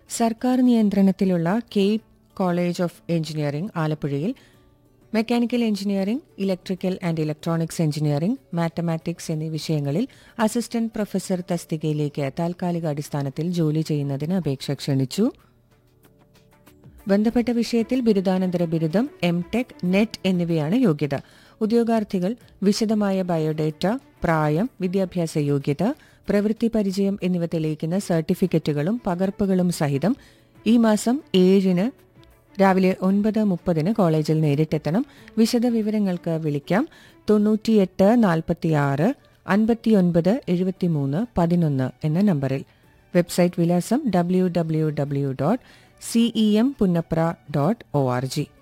സർക്കാർ നിയന്ത്രണത്തിലുള്ള CAPE college of engineering ആലപ്പുഴയിൽ mechanical engineering electrical and electronics engineering mathematics എന്നീ വിഷയങ്ങളിൽ അസിസ്റ്റന്റ് പ്രൊഫസർ തസ്തികയിലേക്ക് താൽക്കാലിക അടിസ്ഥാനത്തിൽ ജോലി ചെയ്യുന്നതിന് അപേക്ഷ ക്ഷണിച്ചു ബന്ധപ്പെട്ട വിഷയത്തിൽ ബിരുദാനന്തര ബിരുദം എം ടെക് നെറ്റ് എന്നിവയാണ് യോഗ്യത ഉദ്യോഗാർത്ഥികൾ വിശദമായ ബയോഡേറ്റ പ്രായം വിദ്യാഭ്യാസ യോഗ്യത പ്രവൃത്തി പരിചയം എന്നിവ തെളിയിക്കുന്ന സർട്ടിഫിക്കറ്റുകളും പകർപ്പുകളും സഹിതം ഈ മാസം ഏഴിന് രാവിലെ ഒൻപത് മുപ്പതിന് കോളേജിൽ നേരിട്ടെത്തണം വിശദ വിവരങ്ങൾക്ക് വിളിക്കാം തൊണ്ണൂറ്റിയെട്ട് നാൽപ്പത്തിയാറ് അൻപത്തിയൊൻപത് എഴുപത്തിമൂന്ന് പതിനൊന്ന് എന്ന നമ്പറിൽ വെബ്സൈറ്റ് വിലാസം W W W dot CEM Punnapra dot O R G